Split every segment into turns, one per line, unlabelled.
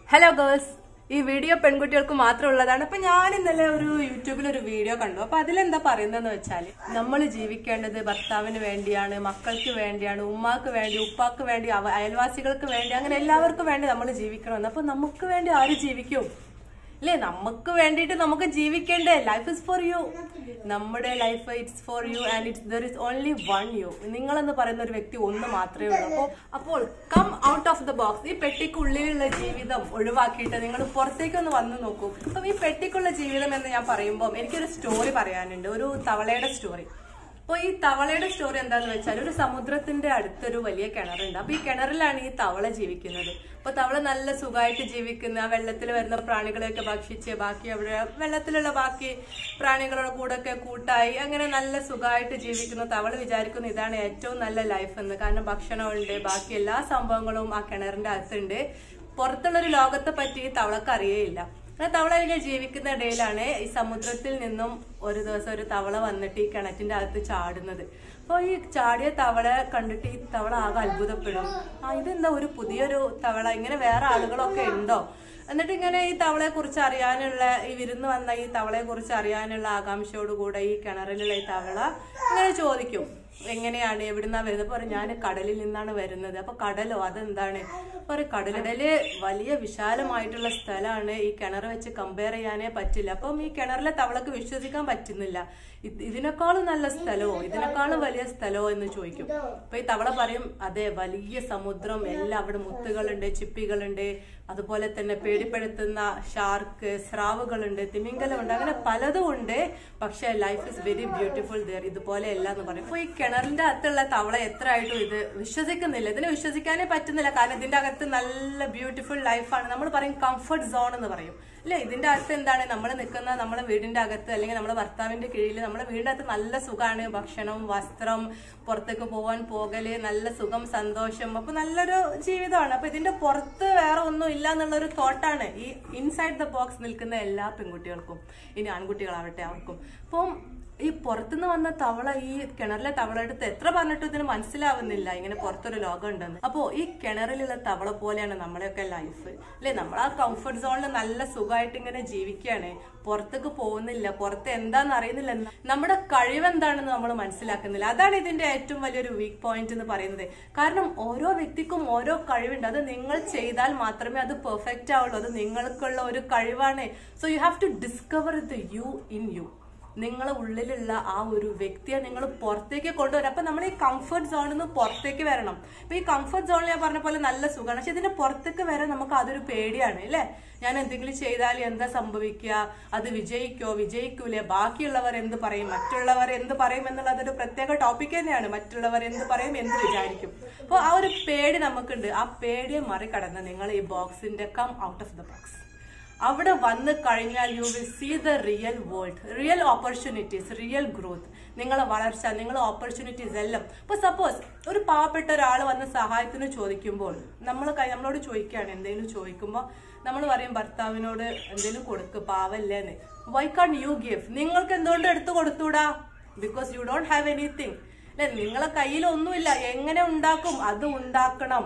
hello girls ഈ video പെൺകുട്ടികൾക്ക് മാത്രമുള്ളതാണ് അപ്പൊ ഞാൻ ഇന്നലെ ഒരു യൂട്യൂബിൽ ഒരു വീഡിയോ കണ്ടു അപ്പൊ അതിലെന്താ പറയുന്നതെന്ന് വെച്ചാല് നമ്മൾ ജീവിക്കേണ്ടത് ഭർത്താവിന് വേണ്ടിയാണ് മക്കൾക്ക് വേണ്ടിയാണ് ഉമ്മാക്ക് വേണ്ടി ഉപ്പാക്ക് വേണ്ടി അവ- അയൽവാസികൾക്ക് വേണ്ടി അങ്ങനെ എല്ലാവർക്കും വേണ്ടി നമ്മൾ ജീവിക്കണമെന്ന് അപ്പൊ നമുക്ക് വേണ്ടി ആര് ജീവിക്കും ഇല്ലേ നമുക്ക് വേണ്ടിയിട്ട് നമുക്ക് ജീവിക്കേണ്ടേ ലൈഫ് ഇസ് ഫോർ യു നമ്മുടെ life it's for you and it's there is only one you നിങ്ങളെന്ന് പറയുന്ന ഒരു വ്യക്തി ഒന്ന് മാത്രമേ ഉള്ളൂ അപ്പോൾ അപ്പോൾ come out of the box ഈ പെട്ടിക്കുള്ളിലുള്ള ജീവിതം ഒഴിവാക്കിയിട്ട് നിങ്ങൾ പുറത്തേക്കൊന്ന് വന്ന് നോക്കൂ അപ്പം ഈ പെട്ടിക്കുള്ള ജീവിതം എന്ന് ഞാൻ പറയുമ്പോൾ എനിക്കൊരു സ്റ്റോറി പറയാനുണ്ട് ഒരു തവളയുടെ സ്റ്റോറി അപ്പോൾ ഈ തവളയുടെ സ്റ്റോറി എന്താന്ന് വെച്ചാൽ ഒരു സമുദ്രത്തിന്റെ അടുത്തൊരു വലിയ കിണറുണ്ട് അപ്പൊ ഈ കിണറിലാണ് ഈ തവള ജീവിക്കുന്നത് അപ്പൊ തവള നല്ല സുഖമായിട്ട് ജീവിക്കുന്ന ആ വെള്ളത്തിൽ വരുന്ന പ്രാണികളെയൊക്കെ ഭക്ഷിച്ച് ബാക്കി അവിടെ വെള്ളത്തിലുള്ള ബാക്കി പ്രാണികളുടെ കൂടെ ഒക്കെ കൂട്ടായി അങ്ങനെ നല്ല സുഖമായിട്ട് ജീവിക്കുന്ന തവള വിചാരിക്കുന്നു ഇതാണ് ഏറ്റവും നല്ല ലൈഫ് എന്ന് കാരണം ഭക്ഷണമുണ്ട് ബാക്കി എല്ലാ സംഭവങ്ങളും ആ കിണറിന്റെ അകത്തുണ്ട് പുറത്തുള്ള ഒരു ലോകത്തെ പറ്റി ഈ തവളക്ക് അറിയേയില്ല അങ്ങനെ തവള ഇങ്ങനെ ജീവിക്കുന്ന ഇടയിലാണ് ഈ സമുദ്രത്തിൽ നിന്നും ഒരു ദിവസം ഒരു തവള വന്നിട്ട് ഈ കിണറ്റിന്റെ അകത്ത് ചാടുന്നത് അപ്പോൾ ഈ ചാടിയ തവള കണ്ടിട്ട് ഈ തവള ആകെ അത്ഭുതപ്പെടും ആ ഇതെന്താ ഒരു പുതിയൊരു തവള ഇങ്ങനെ വേറെ ആളുകളൊക്കെ ഉണ്ടോ എന്നിട്ട് ഇങ്ങനെ ഈ തവളയെ കുറിച്ച് അറിയാനുള്ള ഈ വിരുന്ന് വന്ന ഈ തവളയെ കുറിച്ച് അറിയാനുള്ള ആകാംക്ഷയോടുകൂടെ ഈ കിണറിലുള്ള ഈ തവള ഇങ്ങനെ ചോദിക്കും എങ്ങനെയാണ് എവിടുന്നാ വരുന്നത് അപ്പൊ പറയും ഞാൻ കടലിൽ നിന്നാണ് വരുന്നത് അപ്പൊ കടലോ അതെന്താണ് പറയും കടലിടല് വലിയ വിശാലമായിട്ടുള്ള സ്ഥലമാണ് ഈ കിണർ വെച്ച് കമ്പയർ ചെയ്യാനേ പറ്റില്ല അപ്പം ഈ കിണറിലെ തവളക്ക് വിശ്വസിക്കാൻ പറ്റുന്നില്ല ഇത് ഇതിനേക്കാളും നല്ല സ്ഥലമോ ഇതിനേക്കാളും വലിയ സ്ഥലമോ എന്ന് ചോദിക്കും അപ്പൊ ഈ തവള പറയും അതെ വലിയ സമുദ്രം എല്ലാം അവിടെ മുത്തുകളുണ്ട് ചിപ്പികളുണ്ട് അതുപോലെ തന്നെ പേടിപ്പെടുത്തുന്ന ഷാർക്ക് സ്രാവുകളുണ്ട് തിമിംഗലമുണ്ട് അങ്ങനെ പലതും ഉണ്ട് പക്ഷെ life is very beautiful there ഇതുപോലെ അല്ല എന്ന് പറയും അപ്പൊ ഈ കിണറിന്റെ അകത്തുള്ള തവള എത്ര ആയിട്ടും ഇത് വിശ്വസിക്കുന്നില്ല ഇതിന് വിശ്വസിക്കാനേ പറ്റുന്നില്ല കാരണം ഇതിന്റെ അകത്ത് നല്ല ബ്യൂട്ടിഫുൾ ലൈഫാണ് നമ്മൾ പറയും കംഫർട്ട് സോൺ എന്ന് പറയും അല്ലെ ഇതിന്റെ അകത്ത് എന്താണ് നമ്മൾ നിൽക്കുന്ന നമ്മളെ വീടിന്റെ അകത്ത് അല്ലെങ്കിൽ നമ്മളെ ഭർത്താവിന്റെ കീഴിൽ നമ്മളെ വീടിന്റെ അകത്ത് നല്ല സുഖമാണ് ഭക്ഷണം വസ്ത്രം പുറത്തേക്ക് പോവാൻ പോകല് നല്ല സുഖം സന്തോഷം അപ്പൊ നല്ലൊരു ജീവിതമാണ് അപ്പൊ ഇതിന്റെ പുറത്ത് വേറെ ഒന്നും ഇല്ല എന്നുള്ളൊരു തോട്ടാണ് ഈ ഇൻസൈഡ് ദ ബോക്സ് നിൽക്കുന്ന എല്ലാ പെൺകുട്ടികൾക്കും ഇനി ആൺകുട്ടികളാവട്ടെ അവർക്കും അപ്പം ഈ പുറത്തുനിന്ന് വന്ന തവള ഈ കിണറിലെ തവള എടുത്ത് എത്ര പറഞ്ഞിട്ടും ഇതിന് മനസ്സിലാവുന്നില്ല ഇങ്ങനെ പുറത്തൊരു ലോകം ഉണ്ടെന്ന് അപ്പോ ഈ കിണറിലുള്ള തവള പോലെയാണ് നമ്മളെയൊക്കെ ലൈഫ് അല്ലെ നമ്മൾ ആ കംഫർട്ട് സോണിൽ നല്ല സുഖമായിട്ട് ഇങ്ങനെ ജീവിക്കുകയാണ് പുറത്തേക്ക് പോകുന്നില്ല പുറത്ത് എന്താന്ന് അറിയുന്നില്ല നമ്മുടെ കഴിവ് എന്താണെന്ന് നമ്മൾ മനസ്സിലാക്കുന്നില്ല അതാണ് ഇതിന്റെ ഏറ്റവും വലിയൊരു വീക്ക് പോയിന്റ് എന്ന് പറയുന്നത് കാരണം ഓരോ വ്യക്തിക്കും ഓരോ കഴിവുണ്ട് അത് നിങ്ങൾ ചെയ്താൽ മാത്രമേ അത് പെർഫെക്റ്റ് ആവുള്ളൂ അത് നിങ്ങൾക്കുള്ള ഒരു കഴിവാണ് so you have to discover the you in you നിങ്ങളെ ഉള്ളിലുള്ള ആ ഒരു വ്യക്തിയെ നിങ്ങൾ പുറത്തേക്ക് കൊണ്ടുവരും അപ്പൊ നമ്മൾ ഈ കംഫർട്ട് സോണിൽ നിന്ന് പുറത്തേക്ക് വരണം ഇപ്പൊ ഈ കംഫർട്ട് സോണിൽ ഞാൻ പറഞ്ഞ പോലെ നല്ല സുഖമാണ് പക്ഷെ ഇതിന്റെ പുറത്തേക്ക് വരാൻ നമുക്ക് അതൊരു പേടിയാണ് അല്ലേ ഞാൻ എന്തെങ്കിലും ചെയ്താൽ എന്താ സംഭവിക്കുക അത് വിജയിക്കോ വിജയിക്കൂലേ ബാക്കിയുള്ളവർ എന്ത് പറയും മറ്റുള്ളവർ എന്ത് പറയും എന്നുള്ള അതൊരു പ്രത്യേക ടോപ്പിക് തന്നെയാണ് മറ്റുള്ളവർ എന്ത് പറയും എന്ത് വിചാരിക്കും അപ്പോൾ ആ ഒരു പേടി നമുക്കുണ്ട് ആ പേടിയെ മറികടന്ന് നിങ്ങൾ ഈ ബോക്സിന്റെ come out of the box അവിടെ വന്ന് കഴിഞ്ഞാൽ you will see the real world real opportunities real growth നിങ്ങളെ വളർച്ച നിങ്ങളെ ഓപ്പർച്യൂണിറ്റീസ് എല്ലാം ഇപ്പൊ സപ്പോസ് ഒരു പാവപ്പെട്ട ഒരാൾ വന്ന് സഹായത്തിന് ചോദിക്കുമ്പോൾ നമ്മൾ നമ്മളോട് ചോദിക്കുകയാണ് എന്തെങ്കിലും ചോദിക്കുമ്പോൾ നമ്മൾ പറയും ഭർത്താവിനോട് എന്തെങ്കിലും കൊടുക്ക് പാവല്ലേന്ന് വൈ കാൺ യു ഗിവ് നിങ്ങൾക്ക് എന്തുകൊണ്ട് എടുത്തു കൊടുത്തൂടാ because you don't have anything അല്ലെ നിങ്ങളെ കയ്യിൽ ഒന്നുമില്ല എങ്ങനെ ഉണ്ടാക്കും അത് ഉണ്ടാക്കണം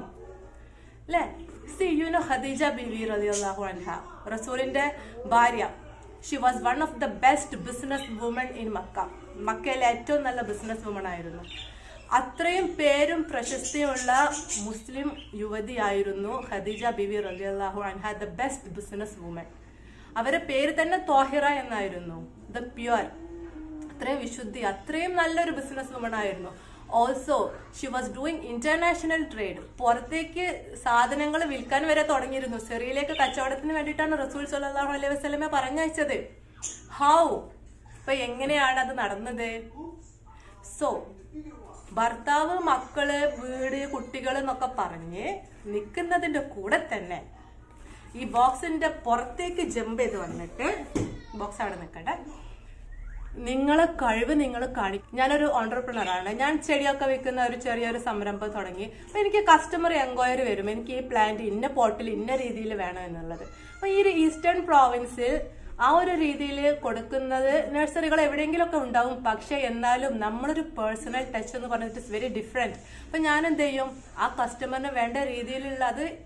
അല്ലേ സി യു നോ ഖദീജ ബിവി റളിയല്ലാഹു അൻഹ റസൂലിന്റെ ഭാര്യ she was one of the best business woman in Mecca മക്കയിലെ ഏറ്റവും നല്ല ബിസിനസ് വുമൺ ആയിരുന്നു അത്രയും പേരും പ്രശസ്തിയുള്ള മുസ്ലിം യുവതിയായിരുന്നു ഖദീജ ബിവി റളിയല്ലാഹു അൻഹ ദ ബെസ്റ്റ് ബിസിനസ് വുമൺ അവരുടെ പേര് തന്നെ തോഹിറ എന്നായിരുന്നു ദ പ്യുവർ അത്രയും വിശുദ്ധി അത്രയും നല്ലൊരു ബിസിനസ് വുമൺ ആയിരുന്നു also she was doing international trade പുറത്തേക്ക് സാധനങ്ങൾ വിൽക്കാൻ വരെ തുടങ്ങിയിരുന്നു സിറിയയിലേക്ക് കച്ചവടത്തിന് വേണ്ടിയിട്ടാണ് റസൂൽ സല്ലാഹു അലൈഹി വസ്ലമെ പറഞ്ഞയച്ചത് ഹൗ അപ്പൊ എങ്ങനെയാണ് അത് നടന്നത് സോ ഭർത്താവ് മക്കള് വീട് കുട്ടികൾ എന്നൊക്കെ പറഞ്ഞ് നിൽക്കുന്നതിന്റെ കൂടെ തന്നെ ഈ ബോക്സിന്റെ പുറത്തേക്ക് ജമ്പ് ചെയ്ത് വന്നിട്ട് ബോക്സ് അവിടെ നിൽക്കട്ടെ നിങ്ങളെ കഴിവ് നിങ്ങൾ കാണി ഞാനൊരു ഓണ്ടർപ്രണർ ആണ് ഞാൻ ചെടിയൊക്കെ വിൽക്കുന്ന ഒരു ചെറിയൊരു സംരംഭം തുടങ്ങി അപ്പൊ എനിക്ക് കസ്റ്റമർ എൻക്വയറി വരും എനിക്ക് ഈ പ്ലാന്റ് ഇന്ന പോട്ടിൽ ഇന്ന രീതിയിൽ വേണം എന്നുള്ളത് അപ്പൊ ഈ ഒരു ഈസ്റ്റേൺ പ്രോവിൻസിൽ ആ ഒരു രീതിയിൽ കൊടുക്കുന്നത് നഴ്സറികൾ എവിടെയെങ്കിലുമൊക്കെ ഉണ്ടാവും പക്ഷെ എന്നാലും നമ്മളൊരു പേഴ്സണൽ ടച്ച് എന്ന് പറഞ്ഞിട്ട് ഇറ്റ്സ് വെരി ഡിഫറെന്റ് അപ്പൊ ഞാൻ എന്ത് ചെയ്യും ആ കസ്റ്റമറിന് വേണ്ട രീതിയിലുള്ള അത്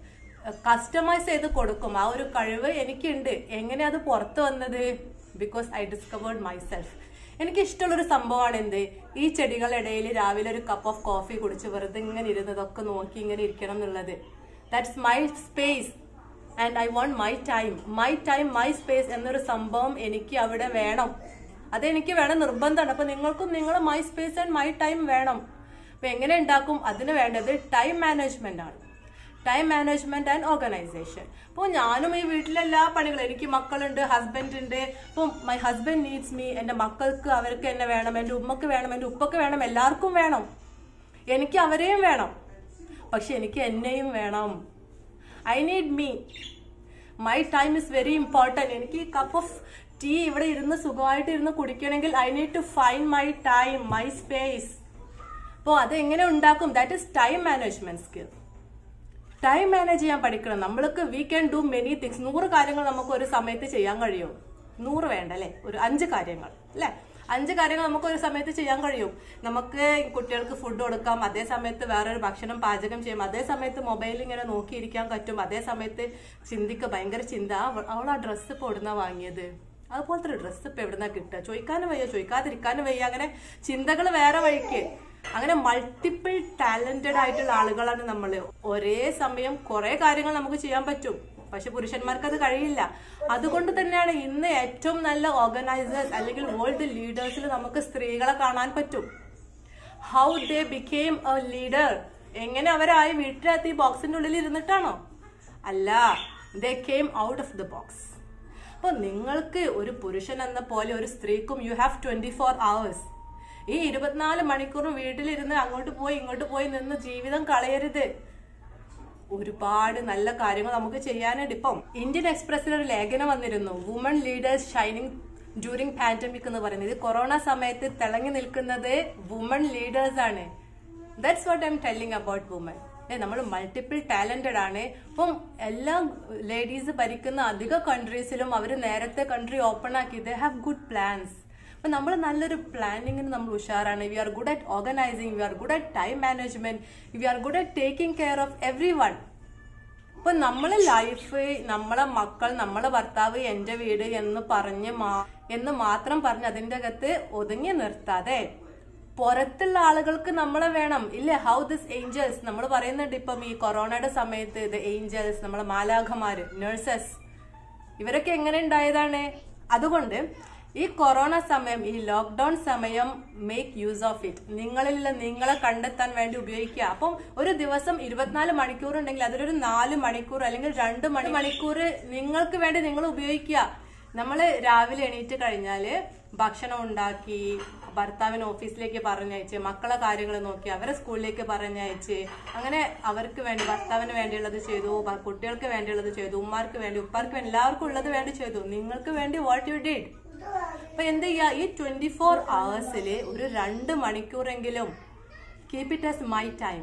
കസ്റ്റമൈസ് ചെയ്ത് കൊടുക്കും ആ ഒരു കഴിവ് എനിക്കുണ്ട് എങ്ങനെ അത് പുറത്തു വന്നത് ബിക്കോസ് ഐ ഡിസ്കവേർഡ് മൈസെൽഫ് എനിക്ക് ഇഷ്ടമുള്ളൊരു സംഭവമാണ് എന്ത് ഈ ചെടികളിടയിൽ രാവിലെ ഒരു കപ്പ് ഓഫ് കോഫി കുടിച്ച് വെറുതെ ഇങ്ങനെ ഇരുന്നതൊക്കെ നോക്കി ഇങ്ങനെ ഇരിക്കണം എന്നുള്ളത് that's my space and I want my time my time my space എന്നൊരു സംഭവം എനിക്ക് അവിടെ വേണം അതെനിക്ക് വേണം നിർബന്ധമാണ് അപ്പൊ നിങ്ങൾക്കും നിങ്ങളെ my space and my time വേണം അപ്പൊ എങ്ങനെ ഉണ്ടാക്കും അതിന് വേണ്ടത് ടൈം മാനേജ്മെന്റ് ആണ് ടൈം മാനേജ്മെന്റ് ആൻഡ് ഓർഗനൈസേഷൻ അപ്പോൾ ഞാനും ഈ വീട്ടിലെ എല്ലാ പണികളും എനിക്ക് മക്കളുണ്ട് ഹസ്ബൻഡ് ഉണ്ട് അപ്പം മൈ ഹസ്ബൻഡ് നീഡ്സ് മീ എൻ്റെ മക്കൾക്ക് അവർക്ക് എന്നെ വേണം എൻ്റെ ഉമ്മക്ക് വേണം എൻ്റെ ഉപ്പക്ക് വേണം എല്ലാവർക്കും വേണം എനിക്ക് അവരെയും വേണം പക്ഷെ എനിക്ക് എന്നെയും വേണം I need me my time is very important എനിക്ക് ഈ കപ്പ് ഓഫ് ടീ ഇവിടെ ഇരുന്ന് സുഖമായിട്ട് ഇരുന്ന് കുടിക്കണമെങ്കിൽ I need to find my time my space അപ്പോൾ അത് എങ്ങനെ ഉണ്ടാക്കും that is time management skill time manage ചെയ്യാൻ പഠിക്കണം നമ്മൾക്ക് we can do many things നൂറ് കാര്യങ്ങൾ നമുക്ക് ഒരു സമയത്ത് ചെയ്യാൻ കഴിയും നൂറ് വേണ്ട അല്ലേ ഒരു അഞ്ച് കാര്യങ്ങൾ അല്ലേ അഞ്ച് കാര്യങ്ങൾ നമുക്ക് ഒരു സമയത്ത് ചെയ്യാൻ കഴിയും നമുക്ക് കുട്ടികൾക്ക് ഫുഡ് കൊടുക്കാം അതേ സമയത്ത് വേറൊരു ഭക്ഷണം പാചകം ചെയ്യാം അതേ സമയത്ത് മൊബൈൽ ഇങ്ങനെ നോക്കിയിരിക്കാൻ പറ്റും അതേ സമയത്ത് ചിന്തിക്കുക ഭയങ്കര ചിന്ത അവ- അവൾ ആ ഡ്രസ്സ് ഇപ്പോൾ എവിടുന്നാ വാങ്ങിയത് അതുപോലത്തെ ഒരു ഡ്രസ്സ് ഇപ്പൊ എവിടുന്നാ കിട്ടുക ചോദിക്കാനും വയ്യ ചോദിക്കാതിരിക്കാനും വയ്യ അങ്ങനെ ചിന്തകൾ വേറെ വഴിക്ക് അങ്ങനെ മൾട്ടിപ്പിൾ ടാലന്റഡ് ആയിട്ടുള്ള ആളുകളാണ് നമ്മൾ ഒരേ സമയം കുറെ കാര്യങ്ങൾ നമുക്ക് ചെയ്യാൻ പറ്റും പക്ഷെ പുരുഷന്മാർക്ക് അത് കഴിയില്ല അതുകൊണ്ട് തന്നെയാണ് ഇന്ന് ഏറ്റവും നല്ല ഓർഗനൈസേഴ്സ് അല്ലെങ്കിൽ വേൾഡ് ലീഡേഴ്സിൽ നമുക്ക് സ്ത്രീകളെ കാണാൻ പറ്റും how they became a leader എങ്ങനെ അവരായി വീട്ടിനകത്ത് ഈ ബോക്സിന്റെ ഉള്ളിൽ ഇരുന്നിട്ടാണോ അല്ല they came out of the box അപ്പോൾ നിങ്ങൾക്ക് ഒരു പുരുഷൻ എന്ന പോലെ ഒരു സ്ത്രീക്കും you have twenty four hours ഈ ഇരുപത്തിനാല് മണിക്കൂറും വീട്ടിലിരുന്ന് അങ്ങോട്ട് പോയി ഇങ്ങോട്ട് പോയി നിന്ന് ജീവിതം കളയരുത് ഒരുപാട് നല്ല കാര്യങ്ങൾ നമുക്ക് ചെയ്യാനുണ്ട് ഇപ്പം ഇന്ത്യൻ എക്സ്പ്രസിൽ ഒരു ലേഖനം വന്നിരുന്നു woman leaders shining during pandemic എന്ന് പറയുന്നത് ഇത് കൊറോണ സമയത്ത് തിളങ്ങി നിൽക്കുന്നത് വുമൺ ലീഡേഴ്സ് ആണ് that's what I am telling about woman നമ്മൾ മൾട്ടിപ്പിൾ ടാലന്റഡ് ആണ് അപ്പം എല്ലാ ലേഡീസ് ഭരിക്കുന്ന അധിക കൺട്രീസിലും അവർ നേരത്തെ കൺട്രി ഓപ്പൺ ആക്കി ദേ ഹാവ് ഗുഡ് പ്ലാൻസ് അപ്പൊ നമ്മൾ നല്ലൊരു പ്ലാനിങ്ങിന് നമ്മൾ ഉഷാറാണ് we are good at organising we are good at time management we are good at taking care of everyone അപ്പൊ നമ്മളെ ലൈഫ് നമ്മളെ മക്കൾ നമ്മളെ ഭർത്താവ് എന്റെ വീട് എന്ന് പറഞ്ഞ് മാ- എന്ന് മാത്രം പറഞ്ഞ് അതിന്റെ അകത്ത് ഒതുങ്ങി നിർത്താതെ പുറത്തുള്ള ആളുകൾക്ക് നമ്മളെ വേണം ഇല്ലേ ഹൗ ദിസ് ഏഞ്ചൽസ് നമ്മൾ പറയുന്നുണ്ട് ഇപ്പം ഈ കൊറോണയുടെ സമയത്ത് ദ ഏഞ്ചൽസ് നമ്മളെ മാലാഖമാര് നഴ്സസ് ഇവരൊക്കെ എങ്ങനെ ഉണ്ടായതാണ് അതുകൊണ്ട് ഈ കൊറോണ സമയം ഈ ലോക്ക്ഡൌൺ സമയം മേക്ക് യൂസ് ഓഫ് ഇറ്റ് നിങ്ങളിൽ നിങ്ങളെ കണ്ടെത്താൻ വേണ്ടി ഉപയോഗിക്കുക അപ്പം ഒരു ദിവസം ഇരുപത്തിനാല് മണിക്കൂർ ഉണ്ടെങ്കിൽ അതിലൊരു നാല് മണിക്കൂർ അല്ലെങ്കിൽ രണ്ട് മണി മണിക്കൂർ നിങ്ങൾക്ക് വേണ്ടി നിങ്ങൾ ഉപയോഗിക്കുക നമ്മൾ രാവിലെ എണീറ്റ് കഴിഞ്ഞാല് ഭക്ഷണം ഉണ്ടാക്കി ഭർത്താവിന് ഓഫീസിലേക്ക് പറഞ്ഞയച്ച് മക്കളെ കാര്യങ്ങൾ നോക്കി അവരെ സ്കൂളിലേക്ക് പറഞ്ഞയച്ച് അങ്ങനെ അവർക്ക് വേണ്ടി ഭർത്താവിന് വേണ്ടിയുള്ളത് ചെയ്തു ഭ- കുട്ടികൾക്ക് വേണ്ടിയുള്ളത് ചെയ്തു ഉമ്മാർക്ക് വേണ്ടി ഉപ്പാർക്ക് വേണ്ടി എല്ലാവർക്കും ഉള്ളത് വേണ്ടി ചെയ്തു നിങ്ങൾക്ക് വേണ്ടി വാട്ട് യു ഡിഡ് അപ്പൊ എന്ത് ചെയ്യാ ഈ ട്വന്റി ഫോർ അവേഴ്സിൽ ഒരു രണ്ട് മണിക്കൂറെങ്കിലും keep it as my time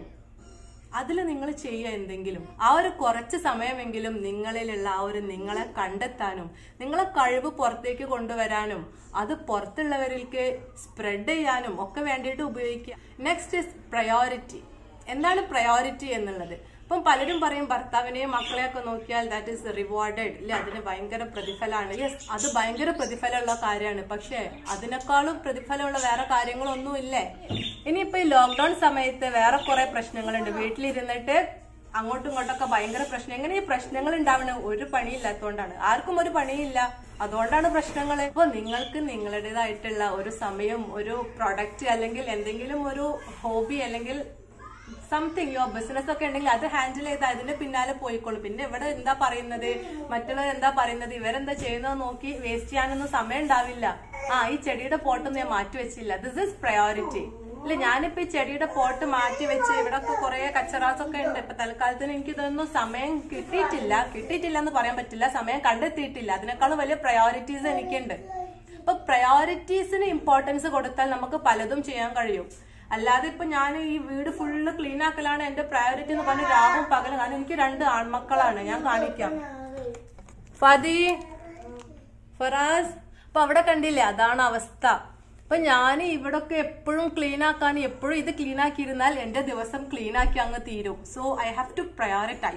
അതിൽ നിങ്ങൾ ചെയ്യുക എന്തെങ്കിലും ആ ഒരു കുറച്ച് സമയമെങ്കിലും നിങ്ങളിലുള്ള ആ ഒരു നിങ്ങളെ കണ്ടെത്താനും നിങ്ങളെ കഴിവ് പുറത്തേക്ക് കൊണ്ടുവരാനും അത് പുറത്തുള്ളവരിലേക്ക് സ്പ്രെഡ് ചെയ്യാനും ഒക്കെ വേണ്ടിയിട്ട് ഉപയോഗിക്കുക നെക്സ്റ്റ് ഇസ് പ്രയോറിറ്റി എന്താണ് പ്രയോറിറ്റി എന്നുള്ളത് ഇപ്പം പലരും പറയും ഭർത്താവിനെയും മക്കളെയൊക്കെ നോക്കിയാൽ ദാറ്റ് ഇസ് റിവാർഡഡ് ഇല്ല അതിന് ഭയങ്കര പ്രതിഫലമാണ് യെസ് അത് ഭയങ്കര പ്രതിഫലമുള്ള കാര്യമാണ് പക്ഷേ അതിനേക്കാളും പ്രതിഫലമുള്ള വേറെ കാര്യങ്ങളൊന്നും ഇല്ലേ ഇനിയിപ്പോ ഈ ലോക്ക്ഡൌൺ സമയത്ത് വേറെ കുറെ പ്രശ്നങ്ങളുണ്ട് വീട്ടിലിരുന്നിട്ട് അങ്ങോട്ടും ഇങ്ങോട്ടൊക്കെ ഭയങ്കര പ്രശ്നം എങ്ങനെ ഈ പ്രശ്നങ്ങൾ ഉണ്ടാവണ ഒരു പണിയില്ലാത്തതുകൊണ്ടാണ് ആർക്കും ഒരു പണിയില്ല അതുകൊണ്ടാണ് പ്രശ്നങ്ങൾ അപ്പോൾ നിങ്ങൾക്ക് നിങ്ങളുടേതായിട്ടുള്ള ഒരു സമയം ഒരു പ്രൊഡക്റ്റ് അല്ലെങ്കിൽ എന്തെങ്കിലും ഒരു ഹോബി അല്ലെങ്കിൽ സംതിങ് യുവർ ബിസിനസ് ഒക്കെ ഉണ്ടെങ്കിൽ അത് ഹാൻഡിൽ ചെയ്ത് അതിന്റെ പിന്നാലെ പോയിക്കോളും പിന്നെ ഇവിടെ എന്താ പറയുന്നത് മറ്റുള്ളവർ എന്താ പറയുന്നത് ഇവരെന്താ ചെയ്യുന്നത് നോക്കി വേസ്റ്റ് ചെയ്യാനൊന്നും സമയം ഉണ്ടാവില്ല ആ ഈ ചെടിയുടെ പോട്ടൊന്നും ഞാൻ മാറ്റി വെച്ചില്ല ദിസ് ഇസ് പ്രയോറിറ്റി ഇല്ല ഞാനിപ്പോ ഈ ചെടിയുടെ പോട്ട് മാറ്റി വെച്ച് ഇവിടെ ഒക്കെ കുറെ കച്ചറാസ് ഒക്കെ ഉണ്ട് ഇപ്പൊ തൽക്കാലത്തിന് എനിക്ക് ഇതൊന്നും സമയം കിട്ടിയിട്ടില്ല കിട്ടിയിട്ടില്ല എന്ന് പറയാൻ പറ്റില്ല സമയം കണ്ടെത്തിയിട്ടില്ല അതിനേക്കാളും വലിയ പ്രയോറിറ്റീസ് എനിക്കുണ്ട് അപ്പൊ പ്രയോറിറ്റീസിന് ഇമ്പോർട്ടൻസ് കൊടുത്താൽ നമുക്ക് പലതും ചെയ്യാൻ കഴിയും അല്ലാതെ ഇപ്പൊ ഞാൻ ഈ വീട് ഫുള്ള് ക്ലീൻ ആക്കലാണ് എന്റെ പ്രയോറിറ്റി എന്ന് പറഞ്ഞ രാവും പകലും കാരണം എനിക്ക് രണ്ട് ആൺമക്കളാണ് ഞാൻ കാണിക്കാം ഫതി ഫറാസ് അപ്പൊ അവിടെ കണ്ടില്ലേ അതാണ് അവസ്ഥ അപ്പൊ ഞാൻ ഇവിടൊക്കെ എപ്പോഴും ക്ലീൻ ആക്കാൻ എപ്പോഴും ഇത് ക്ലീൻ ആക്കിയിരുന്നാൽ എന്റെ ദിവസം ക്ലീൻ ആക്കി അങ്ങ് തീരും so I have to prioritise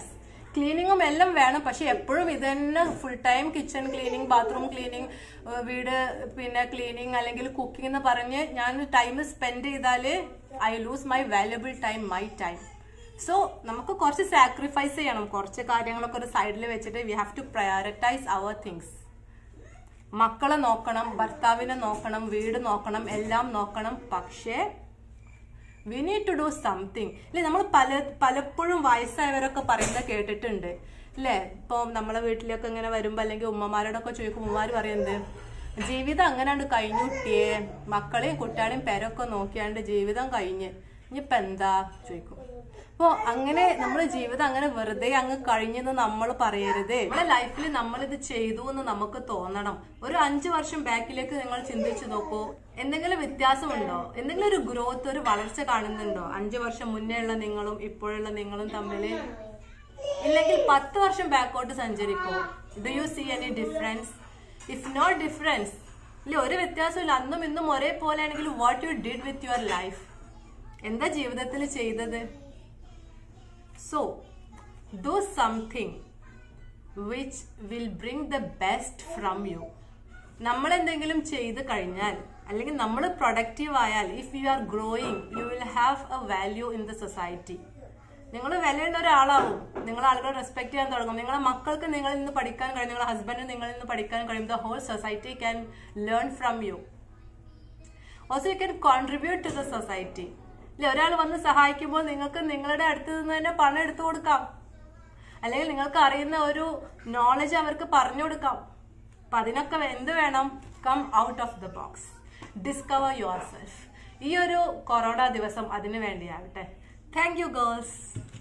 ക്ലീനിങ്ങും എല്ലാം വേണം പക്ഷെ എപ്പോഴും ഇത് തന്നെ full time kitchen cleaning bathroom cleaning വീട് പിന്നെ ക്ലീനിങ് അല്ലെങ്കിൽ കുക്കിംഗ് എന്ന് പറഞ്ഞ് ഞാൻ ടൈം സ്പെൻഡ് ചെയ്താല് I lose my valuable time my time so നമുക്ക് കുറച്ച് സാക്രിഫൈസ് ചെയ്യണം കുറച്ച് കാര്യങ്ങളൊക്കെ ഒരു സൈഡിൽ വെച്ചിട്ട് we have to prioritise our things മക്കളെ നോക്കണം ഭർത്താവിനെ നോക്കണം വീട് നോക്കണം എല്ലാം നോക്കണം പക്ഷേ we need to do something ഇല്ലേ നമ്മൾ പല പലപ്പോഴും വയസ്സായവരൊക്കെ പറയുന്നത് കേട്ടിട്ടുണ്ട് അല്ലേ ഇപ്പൊ നമ്മളെ വീട്ടിലൊക്കെ ഇങ്ങനെ വരുമ്പോ അല്ലെങ്കിൽ ഉമ്മമാരോടൊക്കെ ചോദിക്കും ഉമ്മമാര് പറയുന്നത് ജീവിതം അങ്ങനെയാണ്ട് കഴിഞ്ഞു കുട്ടിയെ മക്കളെയും കുട്ടികളെയും പേരൊക്കെ നോക്കിയാണ്ട് ജീവിതം കഴിഞ്ഞ് ഇനിയിപ്പൊ എന്താ ചോദിക്കും അപ്പോ അങ്ങനെ നമ്മുടെ ജീവിതം അങ്ങനെ വെറുതെ അങ്ങ് കഴിഞ്ഞെന്ന് നമ്മൾ പറയരുത് നമ്മുടെ ലൈഫിൽ നമ്മൾ ഇത് ചെയ്തു എന്ന് നമുക്ക് തോന്നണം ഒരു അഞ്ചു വർഷം ബാക്കിലേക്ക് നിങ്ങൾ ചിന്തിച്ചു നോക്കൂ എന്തെങ്കിലും വ്യത്യാസമുണ്ടോ എന്തെങ്കിലും ഒരു ഗ്രോത്ത് ഒരു വളർച്ച കാണുന്നുണ്ടോ അഞ്ചു വർഷം മുന്നേ ഉള്ള നിങ്ങളും ഇപ്പോഴുള്ള നിങ്ങളും തമ്മിൽ ഇല്ലെങ്കിൽ പത്ത് വർഷം ബാക്കോട്ട് സഞ്ചരിക്കോ do you see any difference if not difference ഇല്ല ഒരു വ്യത്യാസമില്ല അന്നും ഇന്നും ഒരേപോലെ ആണെങ്കിൽ what you did with your life എന്താ ജീവിതത്തിൽ ചെയ്തത് so do something which will bring the best from you നമ്മൾ എന്തെങ്കിലും ചെയ്ത് കഴിഞ്ഞാൽ അല്ലെങ്കിൽ നമ്മൾ പ്രൊഡക്റ്റീവ് ആയാൽ if you are growing you will have a value in the society നിങ്ങൾ വിലയുള്ള ഒരാളാവും നിങ്ങൾ ആളുകൾ റെസ്പെക്ട് ചെയ്യാൻ തുടങ്ങും നിങ്ങളുടെ മക്കൾക്ക് നിങ്ങളിൽ നിന്ന് പഠിക്കാൻ കഴിയും നിങ്ങളുടെ ഹസ്ബൻഡിന് നിങ്ങളിൽ നിന്ന് പഠിക്കാൻ കഴിയും the whole society can learn from you also you can contribute to the society ഇല്ല ഒരാൾ വന്ന് സഹായിക്കുമ്പോൾ നിങ്ങൾക്ക് നിങ്ങളുടെ അടുത്ത് നിന്ന് തന്നെ പണം എടുത്തു കൊടുക്കാം അല്ലെങ്കിൽ നിങ്ങൾക്ക് അറിയുന്ന ഒരു നോളജ് അവർക്ക് പറഞ്ഞു കൊടുക്കാം അപ്പൊ അതിനൊക്കെ എന്ത് വേണം come out of the box discover yourself ഈ ഒരു കൊറോണ ദിവസം അതിനു വേണ്ടിയാവട്ടെ താങ്ക് യു ഗേൾസ്